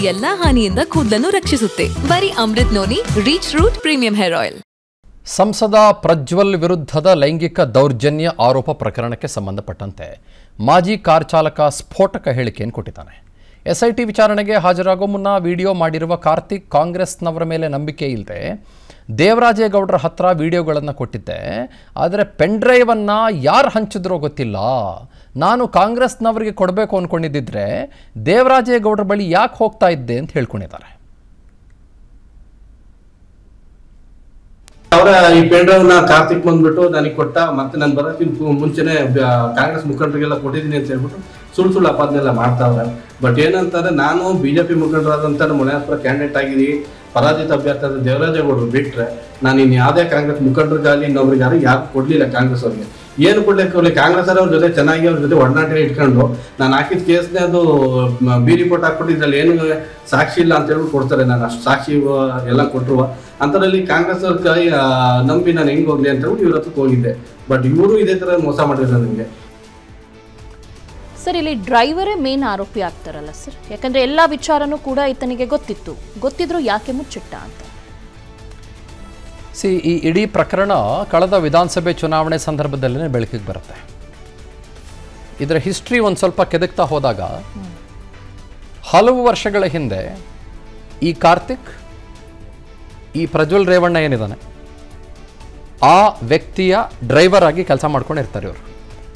ಎಲ್ಲಾ ಹಾನಿಯಿಂದ ಕೂದಲನ್ನು ರಕ್ಷಿಸುತ್ತೆ ಬರೀ Amrut noni rich root premium hair oil ಸಂಸದ ಪ್ರಜ್ವಲ್ ವಿರುದ್ಧದ ಲೈಂಗಿಕ ದೌರ್ಜನ್ಯ ಆರೋಪ ಪ್ರಕರಣಕ್ಕೆ ಸಂಬಂಧಪಟ್ಟಂತೆ ಮಾಜಿ ಕಾರ್ ಚಾಲಕ ಸ್ಫೋಟಕ ಹೇಳಿಕೆಯನ್ನು ಕೊಟ್ಟಿದ್ದಾನೆ ಎಸ್ಐಟಿ ವಿಚಾರಣೆಗೆ ಹಾಜರಾಗೋ ಮುನ್ನ ವಿಡಿಯೋ ಮಾಡಿರುವ ಕಾರ್ತಿಕ್ ಕಾಂಗ್ರೆಸ್ನವರ ಮೇಲೆ ನಂಬಿಕೆ ಇಲ್ಲದೆ ದೇವರಾಜೇಗೌಡರ ಹತ್ರ ವಿಡಿಯೋಗಳನ್ನು ಕೊಟ್ಟಿದ್ದೆ ಆದರೆ ಪೆನ್ಡ್ರೈವನ್ನು ಯಾರು ಹಂಚಿದ್ರೋ ಗೊತ್ತಿಲ್ಲ ನಾನು ಕಾಂಗ್ರೆಸ್ನವರಿಗೆ ಕೊಡಬೇಕು ಅಂದ್ಕೊಂಡಿದ್ದಿದ್ರೆ ದೇವರಾಜೇಗೌಡರ ಬಳಿ ಯಾಕೆ ಹೋಗ್ತಾ ಇದ್ದೆ ಅಂತ ಹೇಳ್ಕೊಂಡಿದ್ದಾರೆ ಅವರ ಈ ಪೆನ್ ಡ್ರೈವ್ ನ ಕಾರ್ತಿಕ್ ಬಂದ್ಬಿಟ್ಟು ನನಗೆ ಕೊಟ್ಟ ಮತ್ತೆ ನಾನು ಬರೋಕ್ಕಿಂತ ಮುಂಚೆನೆ ಬ- ಕಾಂಗ್ರೆಸ್ ಮುಖಂಡರಿಗೆಲ್ಲ ಕೊಟ್ಟಿದ್ದೀನಿ ಅಂತ ಹೇಳ್ಬಿಟ್ಟು ಸುಳ್ಳು ಸುಳ್ಳು ಅಪಾದನೆಲ್ಲ ಮಾಡ್ತಾವ್ರೆ ಬಟ್ ಏನಂತಾರೆ ನಾನು ಬಿಜೆಪಿ ಮುಖಂಡರಾದಂತ ನಮ್ಮ ಮನೆಯಪ್ಪರ ಕ್ಯಾಂಡಿಡೇಟ್ ಆಗಿದ್ದೀನಿ ಪರಾಜಿತ ಅಭ್ಯರ್ಥಿ ಆದ ದೇವರಾಜೇಗೌಡರು ಬಿಟ್ರೆ ನಾನು ಇನ್ನು ಯಾವುದೇ ಕಾಂಗ್ರೆಸ್ ಮುಖಂಡರಿಗಾಗಲಿ ಇನ್ನೊಬ್ರಿಗಾಗಲಿ ಯಾರು ಕೊಡ್ಲಿಲ್ಲ ಕಾಂಗ್ರೆಸ್ ಅವ್ರಿಗೆ ಏನು ಕೊಡ್ಲಿಕ್ಕೆ ಹೋಗ್ಲಿ ಕಾಂಗ್ರೆಸ್ ಅವ್ರ ಜೊತೆ ಚೆನ್ನಾಗಿ ಅವ್ರ ಜೊತೆ ಒಡನಾಟ ಇಟ್ಕೊಂಡು ನಾನು ಹಾಕಿದ ಕೇಸ್ನೇ ಅದು ಮ- ಬಿ ರಿಪೋರ್ಟ್ ಹಾಕ್ಬಿಟ್ಟು ಇದ್ರಲ್ಲಿ ಏನು ಸಾಕ್ಷಿ ಇಲ್ಲ ಅಂತ ಹೇಳ್ಬಿಟ್ಟು ಕೊಡ್ತಾರೆ ನಾನು ಅಷ್ಟು ಸಾಕ್ಷಿ ಇವ- ಎಲ್ಲ ಕೊಟ್ಟರು ಅಂತರಲ್ಲಿ ಕಾಂಗ್ರೆಸ್ ಅವ್ರ ಕೈ ಆ, ನಂಬಿ ನಾನು ಹೆಂಗ್ ಹೋಗ್ಲಿ ಅಂತ ಹೇಳ್ಬಿಟ್ಟು ಇವ್ರ ಹತ್ರಕ್ಕೆ ಹೋಗಿದ್ದೆ ಬಟ್ ಇವರು ಇದೇ ತರ ಮೋಸ ಮಾಡಿದ್ರು ನನಗೆ ಸರ್ ಇಲ್ಲಿ ಡ್ರೈವರೇ ಮೇನ್ ಆರೋಪಿ ಆಗ್ತಾರಲ್ಲ ಸರ್ ಯಾಕಂದ್ರೆ ಎಲ್ಲ ವಿಚಾರನೂ ಕೂಡ ಈತನಿಗೆ ಗೊತ್ತಿತ್ತು ಗೊತ್ತಿದ್ರು ಯಾಕೆ ಮುಚ್ಚಿಟ್ಟ ಅಂತ ಸಿ ಈ ಇಡೀ ಪ್ರಕರಣ ಕಳೆದ ವಿಧಾನಸಭೆ ಚುನಾವಣೆ ಸಂದರ್ಭದಲ್ಲೇ ಬೆಳಕಿಗೆ ಬರುತ್ತೆ ಇದರ ಹಿಸ್ಟ್ರಿ ಒಂದು ಸ್ವಲ್ಪ ಕೆದಕ್ತಾ ಹೋದಾಗ ಹಲವು ವರ್ಷಗಳ ಹಿಂದೆ ಈ ಕಾರ್ತಿಕ್ ಈ ಪ್ರಜ್ವಲ್ ರೇವಣ್ಣ ಏನಿದ್ದಾನೆ ಆ ವ್ಯಕ್ತಿಯ ಡ್ರೈವರ್ ಆಗಿ ಕೆಲಸ ಮಾಡ್ಕೊಂಡಿರ್ತಾರೆ ಇವರು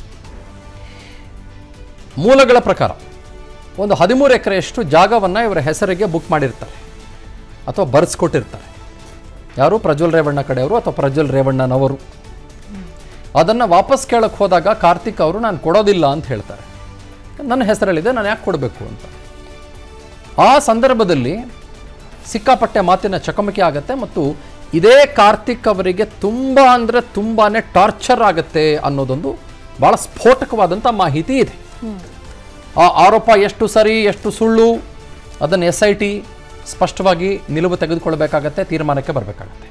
ಮೂಲಗಳ ಪ್ರಕಾರ ಒಂದು ಹದಿಮೂರು ಎಕರೆಯಷ್ಟು ಜಾಗವನ್ನು ಇವರ ಹೆಸರಿಗೆ ಬುಕ್ ಮಾಡಿರ್ತಾರೆ ಅಥವಾ ಬರೆಸ್ಕೊಟ್ಟಿರ್ತಾರೆ ಯಾರು ಪ್ರಜ್ವಲ್ ರೇವಣ್ಣ ಕಡೆಯವರು ಅಥವಾ ಪ್ರಜ್ವಲ್ ರೇವಣ್ಣನವರು ಅದನ್ನು ವಾಪಸ್ ಕೇಳಕ್ಕೆ ಹೋದಾಗ ಕಾರ್ತಿಕ್ ಅವರು ನಾನು ಕೊಡೋದಿಲ್ಲ ಅಂತ ಹೇಳ್ತಾರೆ ನನ್ನ ಹೆಸರಲ್ಲಿದೆ ನಾನು ಯಾಕೆ ಕೊಡಬೇಕು ಅಂತ ಆ ಸಂದರ್ಭದಲ್ಲಿ ಸಿಕ್ಕಾಪಟ್ಟೆ ಮಾತಿನ ಚಕಮಕಿ ಆಗುತ್ತೆ ಮತ್ತು ಇದೇ ಕಾರ್ತಿಕ್ ಅವರಿಗೆ ತುಂಬ ಅಂದರೆ ತುಂಬಾ ಟಾರ್ಚರ್ ಆಗುತ್ತೆ ಅನ್ನೋದೊಂದು ಭಾಳ ಸ್ಫೋಟಕವಾದಂಥ ಮಾಹಿತಿ ಇದೆ ಆ ಆರೋಪ ಎಷ್ಟು ಸರಿ ಎಷ್ಟು ಸುಳ್ಳು ಅದನ್ನು ಎಸ್ ಐ ಟಿ ಸ್ಪಷ್ಟವಾಗಿ ನಿಲುವು ತೆಗೆದುಕೊಳ್ಬೇಕಾಗತ್ತೆ ತೀರ್ಮಾನಕ್ಕೆ ಬರಬೇಕಾಗತ್ತೆ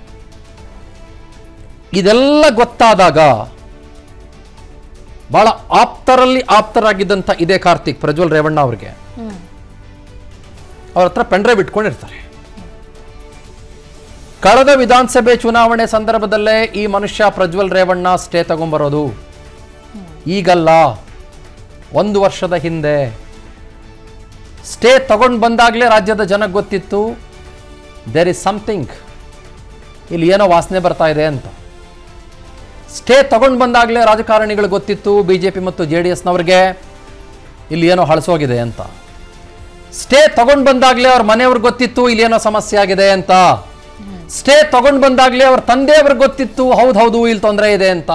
ಇದೆಲ್ಲ ಗೊತ್ತಾದಾಗ ಬಹಳ ಆಪ್ತರಲ್ಲಿ ಆಪ್ತರಾಗಿದ್ದಂಥ ಇದೇ ಕಾರ್ತಿಕ್ ಪ್ರಜ್ವಲ್ ರೇವಣ್ಣ ಅವರಿಗೆ ಅವ್ರ ಹತ್ರ ಪೆನ್ಡ್ರೈವ್ ಇಟ್ಕೊಂಡಿರ್ತಾರೆ ಕಳೆದ ವಿಧಾನಸಭೆ ಚುನಾವಣೆ ಸಂದರ್ಭದಲ್ಲೇ ಈ ಮನುಷ್ಯ ಪ್ರಜ್ವಲ್ ರೇವಣ್ಣ ಸ್ಟೇ ತಗೊಂಬರೋದು ಈಗಲ್ಲ ಒಂದು ವರ್ಷದ ಹಿಂದೆ ಸ್ಟೇ ತಗೊಂಡು ಬಂದಾಗಲೇ ರಾಜ್ಯದ ಜನಕ್ಕೆ ಗೊತ್ತಿತ್ತು ದೇರ್ ಇಸ್ ಸಮಥಿಂಗ್ ಇಲ್ಲಿ ಏನೋ ವಾಸನೆ ಬರ್ತಾ ಇದೆ ಅಂತ ಸ್ಟೇ ತಗೊಂಡು ಬಂದಾಗಲೇ ರಾಜಕಾರಣಿಗಳು ಗೊತ್ತಿತ್ತು ಬಿ ಜೆ ಪಿ ಮತ್ತು ಜೆ ಡಿ ಎಸ್ನವ್ರಿಗೆ ಇಲ್ಲಿ ಏನೋ ಹಳಸೋಗಿದೆ ಅಂತ ಸ್ಟೇ ತಗೊಂಡು ಬಂದಾಗಲೇ ಅವ್ರ ಮನೆಯವ್ರಿಗೆ ಗೊತ್ತಿತ್ತು ಇಲ್ಲಿ ಏನೋ ಸಮಸ್ಯೆ ಆಗಿದೆ ಅಂತ ಸ್ಟೇ ತಗೊಂಡು ಬಂದಾಗಲೇ ಅವ್ರ ತಂದೆಯವ್ರಿಗೆ ಗೊತ್ತಿತ್ತು ಹೌದು ಹೌದು ಇಲ್ಲಿ ತೊಂದರೆ ಇದೆ ಅಂತ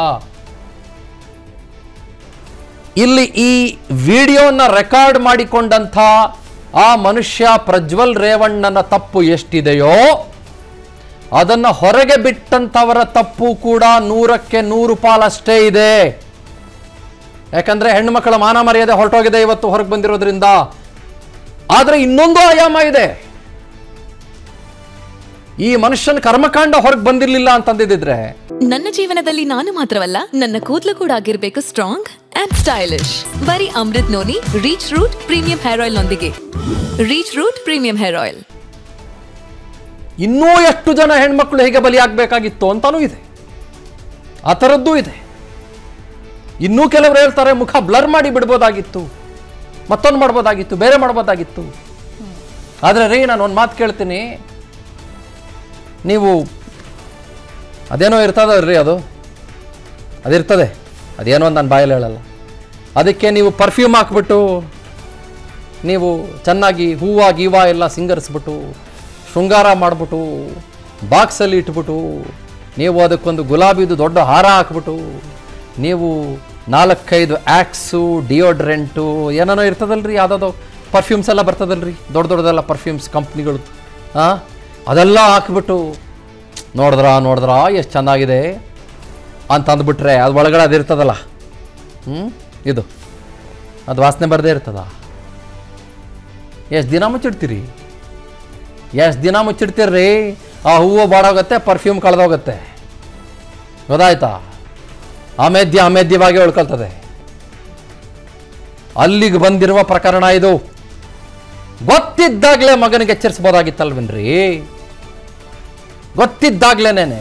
ಇಲ್ಲಿ ಈ ವಿಡಿಯೋನ ರೆಕಾರ್ಡ್ ಮಾಡಿಕೊಂಡಂಥ ಆ ಮನುಷ್ಯ ಪ್ರಜ್ವಲ್ ರೇವಣ್ಣನ ತಪ್ಪು ಎಷ್ಟಿದೆಯೋ ಅದನ್ನು ಹೊರಗೆ ಬಿಟ್ಟಂಥವರ ತಪ್ಪು ಕೂಡ ನೂರಕ್ಕೆ ನೂರು ಪಾಲಷ್ಟೇ ಇದೆ ಯಾಕಂದ್ರೆ ಹೆಣ್ಣುಮಕ್ಕಳ ಮಾನ ಮರ್ಯಾದೆ ಹೊರಟೋಗಿದೆ ಇವತ್ತು ಹೊರಗೆ ಬಂದಿರೋದ್ರಿಂದ ಆದರೆ ಇನ್ನೊಂದು ಆಯಾಮ ಇದೆ ಈ ಮನುಷ್ಯನ ಕರ್ಮಕಾಂಡ ಹೊರಗೆ ಬಂದಿರಲಿಲ್ಲ ಅಂತಂದಿದ್ರೆ ನನ್ನ ಜೀವನದಲ್ಲಿ ನಾನು ಮಾತ್ರವಲ್ಲ ನನ್ನ ಕೂದಲು ಕೂಡ ಆಗಿರ್ಬೇಕು ಸ್ಟ್ರಾಂಗ್ ಅಂಡ್ ಸ್ಟೈಲಿಶ್ ಬರೀ Amrut noni rich root premium hair oil ನೊಂದಿಗೆ rich root premium hair oil ಇನ್ನೂ ಎಷ್ಟು ಜನ ಹೆಣ್ಮಕ್ಳು ಹೇಗೆ ಬಲಿಯಾಗಬೇಕಾಗಿತ್ತು ಅಂತಾನೂ ಇದೆ ಆ ಥರದ್ದೂ ಇದೆ ಇನ್ನೂ ಕೆಲವರು ಹೇಳ್ತಾರೆ ಮುಖ ಬ್ಲರ್ ಮಾಡಿ ಬಿಡ್ಬೋದಾಗಿತ್ತು ಮತ್ತೊಂದು ಮಾಡ್ಬೋದಾಗಿತ್ತು ಬೇರೆ ಮಾಡ್ಬೋದಾಗಿತ್ತು ಆದರೆ ರೀ ನಾನು ಒಂದು ಮಾತು ಕೇಳ್ತೀನಿ ನೀವು ಅದೇನೋ ಇರ್ತದಲ್ರಿ ಅದು ಅದಿರ್ತದೆ ಅದೇನೋ ಒಂದು ನಾನು ಬಾಯಲ್ಲಿ ಹೇಳಲ್ಲ ಅದಕ್ಕೆ ನೀವು ಪರ್ಫ್ಯೂಮ್ ಹಾಕ್ಬಿಟ್ಟು ನೀವು ಚೆನ್ನಾಗಿ ಹೂವು ಗೀವ ಎಲ್ಲ ಸಿಂಗರಿಸ್ಬಿಟ್ಟು ಶೃಂಗಾರ ಮಾಡಿಬಿಟ್ಟು ಬಾಕ್ಸಲ್ಲಿ ಇಟ್ಬಿಟ್ಟು ನೀವು ಅದಕ್ಕೊಂದು ಗುಲಾಬಿದು ದೊಡ್ಡ ಹಾರ ಹಾಕ್ಬಿಟ್ಟು ನೀವು ನಾಲ್ಕೈದು ಆ್ಯಕ್ಸು ಡಿಯೋಡ್ರೆಂಟು ಏನೇನೋ ಇರ್ತದಲ್ರಿ ಯಾವುದಾದ್ರು ಪರ್ಫ್ಯೂಮ್ಸ್ ಎಲ್ಲ ಬರ್ತದಲ್ರಿ ದೊಡ್ಡ ದೊಡ್ಡದೆಲ್ಲ ಪರ್ಫ್ಯೂಮ್ಸ್ ಕಂಪ್ನಿಗಳು ಹಾಂ ಅದೆಲ್ಲ ಹಾಕ್ಬಿಟ್ಟು ನೋಡಿದ್ರಾ ನೋಡಿದ್ರಾ ಎಷ್ಟು ಚೆನ್ನಾಗಿದೆ ಅಂತ ಅಂದ್ಬಿಟ್ರೆ ಅದು ಒಳಗಡೆ ಅದಿರ್ತದಲ್ಲ ಹ್ಞೂ ಇದು ಅದು ವಾಸನೆ ಬರದೇ ಇರ್ತದ ಎಷ್ಟು ದಿನ ಮುಚ್ಚಿಡ್ತೀರಿ ಎಷ್ಟು ದಿನ ಮುಚ್ಚಿಡ್ತೀರ್ರಿ ಆ ಹೂವು ಬಾಡೋಗತ್ತೆ ಪರ್ಫ್ಯೂಮ್ ಕಳೆದೋಗುತ್ತೆ ಗೊತ್ತಾಯ್ತಾ ಅಮೇಧ್ಯ ಅಮೇಧ್ಯವಾಗಿ ಉಳ್ಕೊಳ್ತದೆ ಅಲ್ಲಿಗೆ ಬಂದಿರುವ ಪ್ರಕರಣ ಇದು ಗೊತ್ತಿದ್ದಾಗಲೇ ಮಗನಿಗೆ ಎಚ್ಚರಿಸ್ಬೋದಾಗಿತ್ತಲ್ವೇನ್ರಿ ಗೊತ್ತಿದ್ದಾಗ್ಲೇನೆ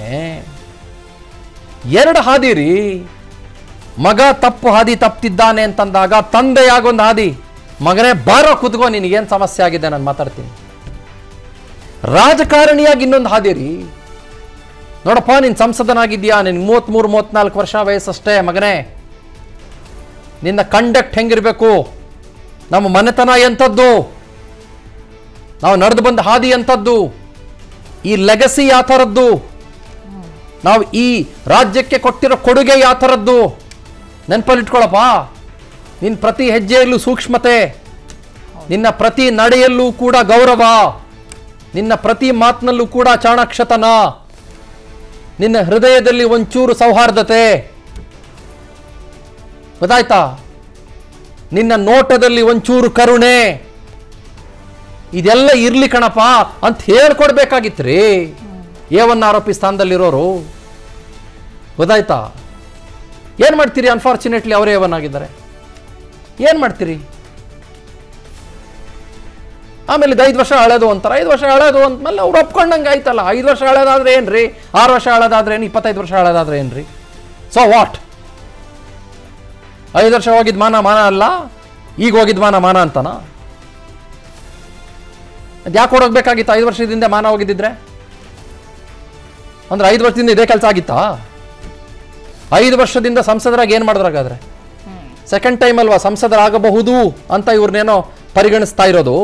ಎರಡು ಹಾದಿ ರೀ ಮಗ ತಪ್ಪು ಹಾದಿ ತಪ್ಪಿದ್ದಾನೆ ಅಂತಂದಾಗ ತಂದೆಯಾಗೊಂದು ಹಾದಿ ಮಗನೇ ಬಾರೋ ಕುತ್ಕೋ ನಿನಗೇನು ಸಮಸ್ಯೆ ಆಗಿದೆ ನಾನು ಮಾತಾಡ್ತೀನಿ ರಾಜಕಾರಣಿಯಾಗಿ ಇನ್ನೊಂದು ಹಾದಿ ರೀ ನೋಡಪ್ಪ ನೀನು ಸಂಸದನಾಗಿದ್ಯಾ ನಿನ್ಗೆ ಮೂವತ್ತ್ಮೂರು ಮೂವತ್ತ್ನಾಲ್ಕು ವರ್ಷ ವಯಸ್ಸಷ್ಟೇ ಮಗನೇ ನಿನ್ನ ಕಂಡಕ್ಟ್ ಹೆಂಗಿರಬೇಕು ನಮ್ಮ ಮನೆತನ ಎಂಥದ್ದು ನಾವು ನಡೆದು ಬಂದ ಹಾದಿ ಎಂಥದ್ದು ಈ ಲೆಗಸಿ ಯಾವ ಥರದ್ದು ನಾವು ಈ ರಾಜ್ಯಕ್ಕೆ ಕೊಟ್ಟಿರೋ ಕೊಡುಗೆ ಯಾವ ಥರದ್ದು ನೆನಪಲ್ಲಿಟ್ಕೊಳಪ್ಪ ನಿನ್ನ ಪ್ರತಿ ಹೆಜ್ಜೆಯಲ್ಲೂ ಸೂಕ್ಷ್ಮತೆ ನಿನ್ನ ಪ್ರತಿ ನಡೆಯಲ್ಲೂ ಕೂಡ ಗೌರವ ನಿನ್ನ ಪ್ರತಿ ಮಾತಿನಲ್ಲೂ ಕೂಡ ಚಾಣಾಕ್ಷತನ ನಿನ್ನ ಹೃದಯದಲ್ಲಿ ಒಂಚೂರು ಸೌಹಾರ್ದತೆ ಗೊತ್ತಾಯ್ತಾ ನಿನ್ನ ನೋಟದಲ್ಲಿ ಒಂಚೂರು ಕರುಣೆ ಇದೆಲ್ಲ ಇರ್ಲಿ ಕಣಪ್ಪ ಅಂತ ಹೇಳ್ಕೊಡ್ಬೇಕಾಗಿತ್ತು ರೀ ಎ ಒನ್ ಆರೋಪಿ ಸ್ಥಾನದಲ್ಲಿರೋರು ಗೊತ್ತಾಯ್ತಾ ಏನು ಮಾಡ್ತೀರಿ ಅನ್ಫಾರ್ಚುನೇಟ್ಲಿ ಅವರೇ ಒನ್ ಆಗಿದ್ದಾರೆ ಏನು ಮಾಡ್ತೀರಿ ಆಮೇಲೆ ಇದು ಐದು ವರ್ಷ ಹಳೇದು ಅಂತಾರೆ ಐದು ವರ್ಷ ಹಳೇದು ಅಂದ್ಮೇಲೆ ಅವ್ರು ಒಪ್ಕೊಂಡಂಗೆ ಆಯ್ತಲ್ಲ ಐದು ವರ್ಷ ಹಳೇದಾದ್ರೆ ಏನ್ರಿ ಆರು ವರ್ಷ ಹಳೇದಾದ್ರೆ ಏನು ಇಪ್ಪತ್ತೈದು ವರ್ಷ ಹಳೇದಾದ್ರೆ ಏನ್ರಿ ಸೊ ವಾಟ್ ಐದು ವರ್ಷ ಹೋಗಿದ್ ಮಾನ ಮಾನ ಅಲ್ಲ ಈಗ ಹೋಗಿದ್ ಮಾನ ಮಾನ ಅಂತನ ಅದು ಯಾಕೆ ಹೋಗ್ಬೇಕಾಗಿತ್ತು ಐದು ವರ್ಷದಿಂದ ಮಾನ ಹೋಗಿದ್ದಿದ್ರೆ ಅಂದ್ರೆ ಐದು ವರ್ಷದಿಂದ ಇದೇ ಕೆಲಸ ಆಗಿತ್ತಾ ಐದು ವರ್ಷದಿಂದ ಸಂಸದರಾಗಿ ಏನು ಮಾಡಿದ್ರಾಗಾದ್ರೆ ಸೆಕೆಂಡ್ ಟೈಮ್ ಅಲ್ವಾ ಸಂಸದರಾಗಬಹುದು ಅಂತ ಇವ್ರನ್ನೇನೋ ಪರಿಗಣಿಸ್ತಾ ಇರೋದು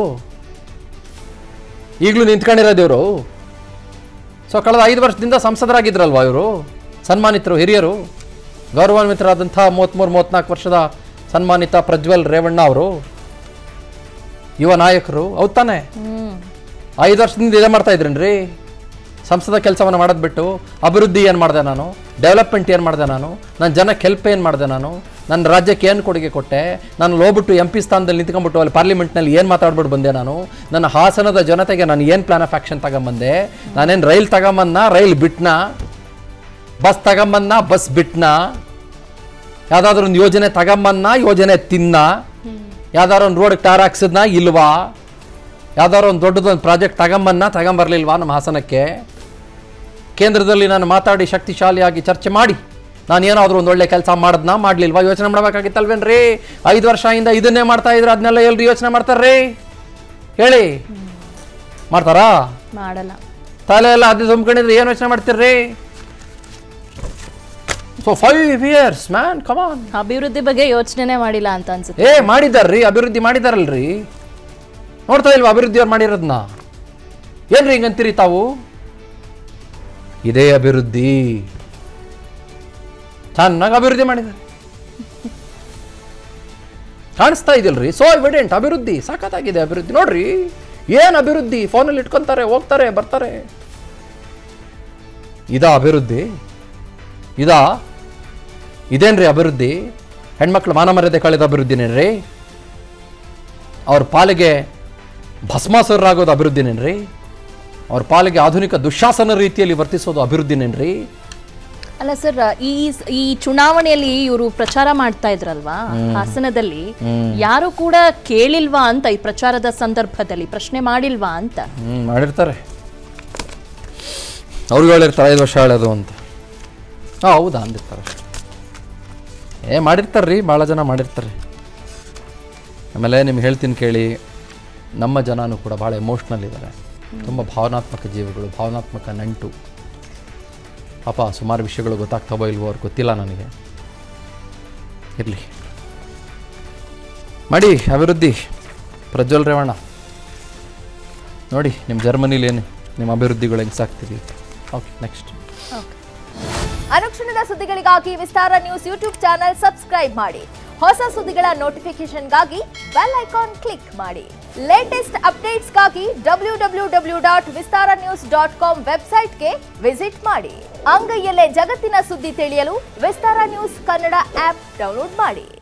ಈಗಲೂ ನಿಂತ್ಕೊಂಡಿರೋದು ಇವರು ಸೊ ಕಳೆದ ಐದು ವರ್ಷದಿಂದ ಸಂಸದರಾಗಿದ್ರಲ್ವಾ ಇವರು ಸನ್ಮಾನಿತರು ಹಿರಿಯರು ಗೌರವಾನ್ವಿತರಾದಂಥ ಮೂವತ್ತ್ಮೂರು ಮೂವತ್ತ್ನಾಲ್ಕು ವರ್ಷದ ಸನ್ಮಾನಿತ ಪ್ರಜ್ವಲ್ ರೇವಣ್ಣ ಅವರು ಯುವ ನಾಯಕರು ಹೌದ್ ತಾನೆ ಐದು ವರ್ಷದಿಂದ ಇದೇ ಮಾಡ್ತಾ ಇದ್ರೇನ್ರಿ ಸಂಸದ ಕೆಲಸವನ್ನು ಮಾಡೋದು ಬಿಟ್ಟು ಅಭಿವೃದ್ಧಿ ಏನು ಮಾಡಿದೆ ನಾನು ಡೆವಲಪ್ಮೆಂಟ್ ಏನು ಮಾಡಿದೆ ನಾನು ನನ್ನ ಜನಕ್ಕೆ ಹೆಲ್ಪ್ ಏನು ಮಾಡಿದೆ ನಾನು ನನ್ನ ರಾಜ್ಯಕ್ಕೆ ಏನು ಕೊಡುಗೆ ಕೊಟ್ಟೆ ನಾನು ಹೋಗ್ಬಿಟ್ಟು ಎಂ ಪಿ ಸ್ಥಾನದಲ್ಲಿ ನಿಂತ್ಕೊಂಡ್ಬಿಟ್ಟು ಅಲ್ಲಿ ಪಾರ್ಲಿಮೆಂಟ್ನಲ್ಲಿ ಏನು ಮಾತಾಡ್ಬಿಟ್ಟು ಬಂದೆ ನಾನು ನನ್ನ ಹಾಸನದ ಜನತೆಗೆ ನಾನು ಏನು ಪ್ಲಾನ್ ಆಫ್ ಆ್ಯಕ್ಷನ್ ತಗೊಂಬಂದೆ ನಾನೇನು ರೈಲ್ ತಗೊಂಬನ್ನ ರೈಲ್ ಬಿಟ್ನಾ ಬಸ್ ತಗೊಂಬನ್ನ ಬಸ್ ಬಿಟ್ನ ಯಾವ್ದಾದ್ರು ಒಂದು ಯೋಜನೆ ತಗೊಂಬನ್ನ ಯೋಜನೆ ತಿನ್ನ ಯಾವ್ದಾದ್ರು ಒಂದು ರೋಡ್ ಟಾರ್ ಹಾಕ್ಸಿದ್ನ ಇಲ್ವಾ ಯಾವ್ದಾದ್ರು ಒಂದು ದೊಡ್ಡದೊಂದು ಪ್ರಾಜೆಕ್ಟ್ ತಗೊಂಬನ್ನ ತಗೊಂಬರ್ಲಿಲ್ವಾ ನಮ್ಮ ಹಾಸನಕ್ಕೆ ಕೇಂದ್ರದಲ್ಲಿ ನಾನು ಮಾತಾಡಿ ಶಕ್ತಿಶಾಲಿಯಾಗಿ ಚರ್ಚೆ ಮಾಡಿ ನಾನು ಏನಾದರೂ ಒಂದು ಒಳ್ಳೆ ಕೆಲಸ ಮಾಡಿದ್ನಾ ಮಾಡ್ಲಿಲ್ವಾ ಯೋಚನೆ ಮಾಡ್ಬೇಕಾಗಿತ್ತಲ್ವೇನ್ರಿ ಐದು ವರ್ಷದಿಂದ ಇದನ್ನೇ ಮಾಡ್ತಾ ಇದ್ರೆ ಅದನ್ನೆಲ್ಲ ಎಲ್ರು ಯೋಚನೆ ಮಾಡ್ತಾರ್ರಿ ಹೇಳಿ ಮಾಡ್ತಾರಾ ಮಾಡಲ್ಲ ತಲೆ ಎಲ್ಲ ಅದು ತುಂಬ್ಕೊಂಡಿದ್ರೆ ಏನು ಯೋಚನೆ ಮಾಡ್ತೀರ್ರಿ so five years man come on ಅಭಿವೃದ್ಧಿ ಬಗ್ಗೆ ಯೋಚನೆನೇ ಮಾಡಿಲ್ಲ ಅಂತ ಅನ್ಸುತ್ತೆ ಏ ಮಾಡಿದಾರ್ರಿ ಅಭಿವೃದ್ಧಿ ಮಾಡಿದಾರಲ್ರಿ ನೋಡ್ತಾ ಇಲ್ವಾ ಅಭಿವೃದ್ಧಿ ಅವ್ರು ಮಾಡಿರೋದನ್ನ ಏನ್ರಿ ಹಿಂಗಂತೀರಿ ತಾವು ಇದೇ ಅಭಿವೃದ್ಧಿ ಚೆನ್ನಾಗಿ ಅಭಿವೃದ್ಧಿ ಮಾಡಿದ್ದಾರೆ ಕಾಣಿಸ್ತಾ ಇದೆಯಲ್ರಿ ಸೋ ಎವಿಡೆಂಟ್ ಅಭಿವೃದ್ಧಿ ಸಖತ್ತಾಗಿದೆ ಅಭಿವೃದ್ಧಿ ನೋಡ್ರಿ ಏನು ಅಭಿವೃದ್ಧಿ ಫೋನಲ್ಲಿ ಇಟ್ಕೊಂತಾರೆ ಹೋಗ್ತಾರೆ ಬರ್ತಾರೆ ಇದಾ ಅಭಿವೃದ್ಧಿ ಇದಾ ಇದೇನ್ರಿ ಅಭಿವೃದ್ಧಿ ಹೆಣ್ಮಕ್ಳು ಮಾನ ಮರ್ಯಾದೆ ಕಳೆದ ಅಭಿವೃದ್ಧಿನೇನ್ರಿ ಅವ್ರ ಪಾಲಿಗೆ ಭಸ್ಮಾಸುರರಾಗೋದು ಅಭಿವೃದ್ಧಿನೇನ್ರಿ ಅವ್ರ ಪಾಲಿಗೆ ಆಧುನಿಕ ದುಶಾಸನ ರೀತಿಯಲ್ಲಿ ವರ್ತಿಸೋದು ಅಭಿವೃದ್ಧಿನೇನ್ರಿ ಅಲ್ಲ ಸರ್ ಈ ಈ ಚುನಾವಣೆಯಲ್ಲಿ ಇವರು ಪ್ರಚಾರ ಮಾಡ್ತಾ ಇದ್ರಲ್ವಾ ಹಾಸನದಲ್ಲಿ ಯಾರು ಕೂಡ ಕೇಳಿಲ್ವಾ ಅಂತ ಈ ಪ್ರಚಾರದ ಸಂದರ್ಭದಲ್ಲಿ ಪ್ರಶ್ನೆ ಮಾಡಿಲ್ವಾ ಅಂತ ಹ್ಞೂ ಮಾಡಿರ್ತಾರೆ ಅವ್ರಿಗೆ ಹೇಳಿರ್ತಾರೆ ಐದು ವರ್ಷ ಹೇಳೋದು ಅಂತ ಹಾಂ ಹೌದಾ ಅಂದಿರ್ತಾರೆ ಏ ಮಾಡಿರ್ತಾರೆ ರೀ ಭಾಳ ಜನ ಮಾಡಿರ್ತಾರೆ ಆಮೇಲೆ ನಿಮ್ಗೆ ಹೇಳ್ತೀನಿ ಕೇಳಿ ನಮ್ಮ ಜನನೂ ಕೂಡ ಭಾಳ ಎಮೋಷ್ನಲ್ ಇದ್ದಾರೆ ತುಂಬ ಭಾವನಾತ್ಮಕ ಜೀವಿಗಳು ಭಾವನಾತ್ಮಕ ನಂಟು ಪಾಪ ಸುಮಾರು ವಿಷಯಗಳು ಗೊತ್ತಾಗ್ತಾವೋ ಇಲ್ವೋ ಅವ್ರಿಗೆ ಗೊತ್ತಿಲ್ಲ ನನಗೆ ಇರಲಿ ಮಾಡಿ ಅಭಿವೃದ್ಧಿ ಪ್ರಜ್ವಲ್ ರೇವಣ್ಣ ನೋಡಿ ನಿಮ್ಮ ಜರ್ಮನಿಲಿ ಏನು ನಿಮ್ಮ ಅಭಿವೃದ್ಧಿಗಳು ಹೆಂಗೆ ಸಾಕ್ತಿದ್ದೀವಿ ಓಕೆ ನೆಕ್ಸ್ಟ್ ಅನುಕ್ಷಣದ ಸುದ್ದಿಗಳಿಗಾಗಿ Vistara news YouTube channel subscribe ಮಾಡಿ ಹೊಸ ಸುದ್ದಿಗಳ ನೋಟಿಫಿಕೇಶನ್ಗಾಗಿ ಬೆಲ್ ಐಕಾನ್ ಕ್ಲಿಕ್ ಮಾಡಿ ಲೇಟೆಸ್ಟ್ ಅಪ್ಡೇಟ್ಸ್ಗಾಗಿ W W W dot Vistara news dot com ವೆಬ್ಸೈಟ್ಗೆ ವಿಸಿಟ್ ಮಾಡಿ ಅಂಗೈಯಲ್ಲೇ ಜಗತ್ತಿನ ಸುದ್ದಿ ತಿಳಿಯಲು Vistara news Kannada app download ಮಾಡಿ